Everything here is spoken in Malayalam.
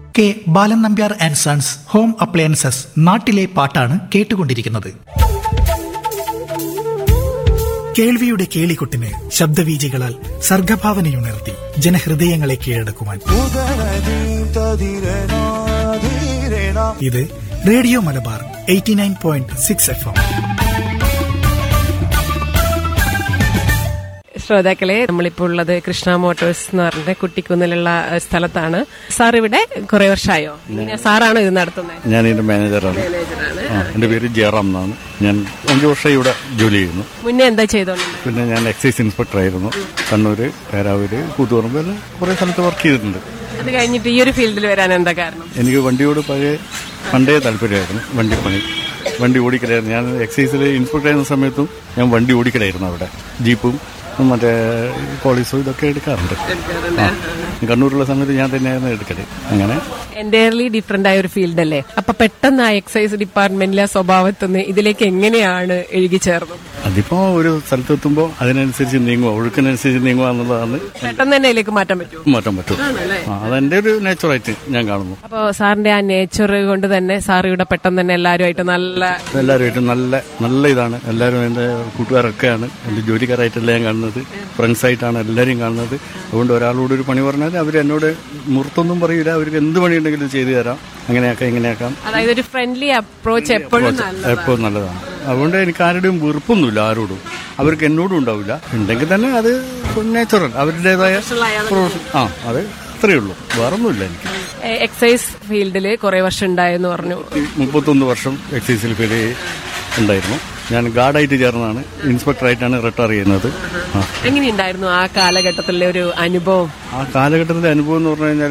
K Balan Nambiar and sons home appliances നാട്ടിലെ പാട്ടാണ് കേട്ടുകൊണ്ടിരിക്കുന്നത് കേൾവിയുടെ കേളികൊട്ടിന് ശബ്ദവീചികളാൽ സർഗഭാവനയുണർത്തി ജനഹൃദയങ്ങളെ കീഴടക്കുവാൻ ഇത് radio Malabar eighty nine point six F M ശ്രോതാക്കളെ നമ്മളിപ്പോൾ ഉള്ളത് കൃഷ്ണ മോട്ടോഴ്സ് എന്ന് പറഞ്ഞ കുട്ടിക്കുന്നിലുള്ള ഏഹ്, സ്ഥലത്താണ് സാർ ഇവിടെ കുറെ വർഷമായോ ഇങ്ങനെ സാറാണോ ഇത് നടത്തുന്നത് ഞാൻ ഇതിന്റെ മാനേജറാണ് ആ, എൻ്റെ പേര് ജയറാം എന്നാണ് ഞാൻ അഞ്ച് വർഷം ഇവിടെ ജോലി ചെയ്യുന്നു മുന്നേ എന്താ ചെയ്തോണ്ടിരുന്നത് പിന്നെ ഞാൻ എക്സൈസ് ഇൻസ്പെക്ടർ ആയിരുന്നു കണ്ണൂര് പേരാവൂര് കൂത്തുപറമ്പ് എല്ലാം കുറേ സ്ഥലത്ത് വർക്ക് ചെയ്തിട്ടുണ്ട് അത് കഴിഞ്ഞിട്ട് ഈ ഒരു ഫീൽഡിൽ വരാൻ എന്താ കാരണം എനിക്ക് വണ്ടിയോട് പഴയ പണ്ടേ താല്പര്യമായിരുന്നു വണ്ടിപ്പണി വണ്ടി ഓടിക്കലായിരുന്നു ഞാൻ എക്സൈസിൽ ഇൻസ്പെക്ടർ ആയിരുന്ന സമയത്തും ഞാൻ വണ്ടി ഓടിക്കലായിരുന്നു അവിടെ ജീപ്പും മറ്റേ പോളീസും ഇതൊക്കെ എടുക്കാറുണ്ട് ആ കണ്ണൂരുള്ള സമയത്ത് ഞാൻ തന്നെയായിരുന്നു എടുക്കല് അങ്ങനെ എൻറ്റയർലി ഡിഫറെന്റ് ആയ ഒരു ഫീൽഡ് അല്ലേ അപ്പൊ പെട്ടെന്ന് ആ എക്സൈസ് ഡിപ്പാർട്ട്മെന്റിലെ സ്വഭാവത്തിൽ നിന്ന് ഇതിലേക്ക് എങ്ങനെയാണ് എഴുകി ചേർന്നത് അതിപ്പോ ഒരു സ്ഥലത്തെത്തുമ്പോൾ അതിനനുസരിച്ച് നീങ്ങുക ഒഴുക്കിനനുസരിച്ച് നീങ്ങുക എന്നുള്ളതാണ് പെട്ടെന്ന് തന്നെ ഇതിലേക്ക് മാറ്റാൻ പറ്റും മാറ്റാൻ പറ്റും ആ, അതെന്റെ ഒരു നേച്ചറായിട്ട് ഞാൻ കാണുന്നു അപ്പോ സാറിന്റെ ആ നേച്ചർ കൊണ്ട് തന്നെ സാർ ഇവിടെ പെട്ടെന്ന് തന്നെ എല്ലാവരുമായിട്ട് നല്ല എല്ലാവരുമായിട്ടും നല്ല നല്ല ഇതാണ് എല്ലാവരും എൻ്റെ കൂട്ടുകാരൊക്കെയാണ് എൻ്റെ ജോലിക്കാരായിട്ടല്ല ഞാൻ കാണുന്നത് ഫ്രണ്ട്സ് ആയിട്ടാണ് എല്ലാവരെയും കാണുന്നത് അതുകൊണ്ട് ഒരാളോട് ഒരു പണി പറഞ്ഞാൽ അവർ എന്നോട് മുഹൂർത്തൊന്നും പറയില്ല അവർക്ക് എന്ത് പണിയുണ്ടെങ്കിലും ചെയ്തു തരാം അങ്ങനെയാക്കാം ഇങ്ങനെയാക്കാം അതായത് ഒരു ഫ്രണ്ട്ലി അപ്രോച്ച് എപ്പോഴും നല്ല എപ്പോഴും നല്ലതാണ് അതുകൊണ്ട് എനിക്ക് ആരുടെയും വെറുപ്പൊന്നുമില്ല ആരോടും അവർക്ക് എന്നോടും ഉണ്ടാവില്ല ഉണ്ടെങ്കിൽ തന്നെ അത് നേച്ചുറൽ അവരുടേതായ പ്രൊഫഷൻ- ആ അത് അത്രയേ ഉള്ളൂ വേറൊന്നുമില്ല എനിക്ക് എക്സൈസ് ഫീൽഡില് കുറെ വർഷം ഉണ്ടായെന്ന് പറഞ്ഞു ഈ മുപ്പത്തൊന്ന് വർഷം എക്സൈസിൽ ഫീൽഡ് ഉണ്ടായിരുന്നു ഞാൻ ഗാർഡായിട്ട് ചേർന്നാണ് ഇൻസ്പെക്ടറായിട്ടാണ് റിട്ടയർ ചെയ്യുന്നത് ആ എങ്ങനെയുണ്ടായിരുന്നു ആ കാലഘട്ടത്തിലെ ഒരു അനുഭവം ആ കാലഘട്ടത്തിലെ അനുഭവം എന്ന് പറഞ്ഞു കഴിഞ്ഞാൽ